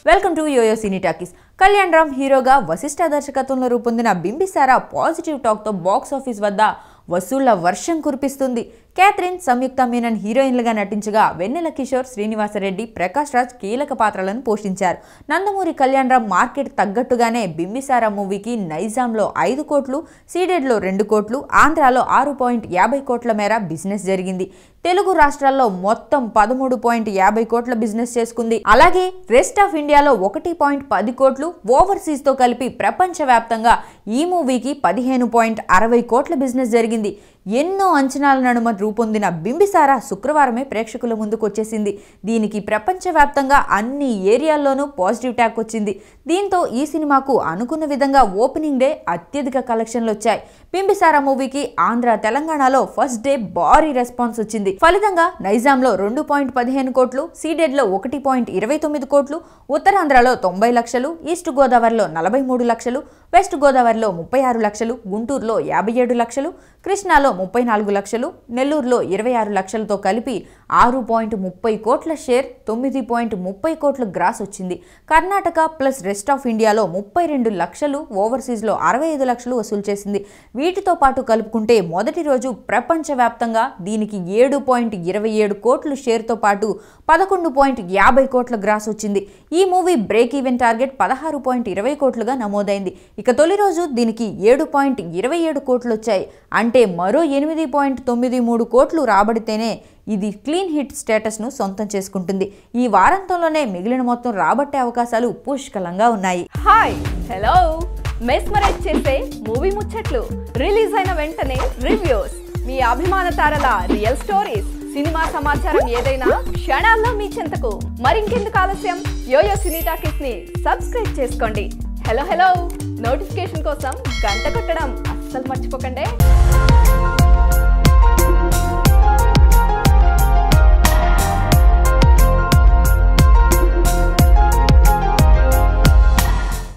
welcome to YoYo cine talkies Kalyan Ram హీరోగా వశిష్ఠ దర్శకత్వంలో రూపొందిన బింబిసారా పాజిటివ్ టాక్తో బాక్స్ ఆఫీస్ వద్ద వసూళ్ల వర్షం కురిపిస్తుంది క్యాథరిన్ సంయుక్త మీనన్ హీరోయిన్లుగా నటించగా వెన్నెల కిషోర్ శ్రీనివాసరెడ్డి ప్రకాష్ రాజ్ కీలక పాత్రలను పోషించారు నందమూరి కళ్యాణ్ రామ్ మార్కెట్ తగ్గట్టుగానే బింబిసారా మూవీకి నైజాంలో ఐదు కోట్లు సీడెడ్లో రెండు కోట్లు ఆంధ్రాలో ఆరు పాయింట్ యాభై కోట్ల మేర బిజినెస్ జరిగింది తెలుగు రాష్ట్రాల్లో మొత్తం పదమూడు పాయింట్ యాభై కోట్ల బిజినెస్ చేసుకుంది అలాగే రెస్ట్ ఆఫ్ ఇండియాలో ఒకటి పాయింట్ పది కోట్లు ఓవర్సీస్ తో కలిపి ప్రపంచవ్యాప్తంగా ఈ మూవీకి పదిహేను పాయింట్ అరవై కోట్ల బిజినెస్ జరిగింది ఎన్నో అంచనాల నడుమ రూపొందిన బింబిసారా శుక్రవారమే ప్రేక్షకుల ముందుకు వచ్చేసింది దీనికి ప్రపంచవ్యాప్తంగా అన్ని ఏరియాల్లోనూ పాజిటివ్ ట్యాక్ వచ్చింది దీంతో ఈ సినిమాకు అనుకున్న విధంగా ఓపెనింగ్ డే అత్యధిక కలెక్షన్లు వచ్చాయి బింబిసారా మూవీకి ఆంధ్ర తెలంగాణలో ఫస్ట్ డే భారీ రెస్పాన్స్ వచ్చింది ఫలితంగా నైజాంలో రెండు పాయింట్ పదిహేను కోట్లు సీడెడ్లో ఒకటి పాయింట్ ఇరవై తొమ్మిది కోట్లు ఉత్తరాంధ్రలో తొంభై లక్షలు ఈస్ట్ గోదావరిలో నలభై మూడు లక్షలు వెస్ట్ గోదావరిలో ముప్పై ఆరు లక్షలు గుంటూరులో యాభై ఏడు లక్షలు కృష్ణాలో ముప్పై నాలుగు లక్షలు నెల్లూరులో ఇరవై ఆరు లక్షలతో కలిపి ఆరు పాయింట్ ముప్పై కోట్ల షేర్ తొమ్మిది పాయింట్ ముప్పై కోట్ల గ్రాస్ వచ్చింది కర్ణాటక ప్లస్ రెస్ట్ ఆఫ్ ఇండియాలో ముప్పై రెండు లక్షలు ఓవర్సీస్లో అరవై ఐదు లక్షలు వసూలు చేసింది వీటితో పాటు కలుపుకుంటే మొదటి రోజు ప్రపంచవ్యాప్తంగా దీనికి ఏడు పాయింట్ ఇరవై ఏడు కోట్ల షేర్తో పాటు పదకొండు పాయింట్ యాభై కోట్ల గ్రాస్ వచ్చింది ఈ మూవీ బ్రేక్ ఈవెన్ టార్గెట్ పదహారు పాయింట్ ఇరవై కోట్లుగా నమోదైంది ఇక తొలి రోజు దీనికి ఏడు పాయింట్ ఇరవై ఏడు కోట్లు వచ్చాయి అంటే మరో ఎనిమిది పాయింట్ తొమ్మిది మూడు కోట్లు రాబడితేనే ఇది క్లీన్ హిట్ స్టేటస్ను సొంతం చేసుకుంటుంది ఈ వారాంతంలోనే మిగిలిన మొత్తం రాబట్టే అవకాశాలు పుష్కలంగా ఉన్నాయి హాయ్ హలో మెస్మరైజ్ చేసే మూవీ ముచ్చట్లు రిలీజ్ అయిన వెంటనే రివ్యూస్ మీ అభిమాన తారల రియల్ స్టోరీస్ సినిమా సమాచారం ఏదైనా క్షణాల్లో మీ చెంతకు మరింకెందుకు ఆలస్యం యోయో సినీ టాకీస్ ని సబ్స్క్రైబ్ చేసుకోండి హలో హలో నోటిఫికేషన్ కోసం గంట కొట్టడం అస్సలు మర్చిపోకండి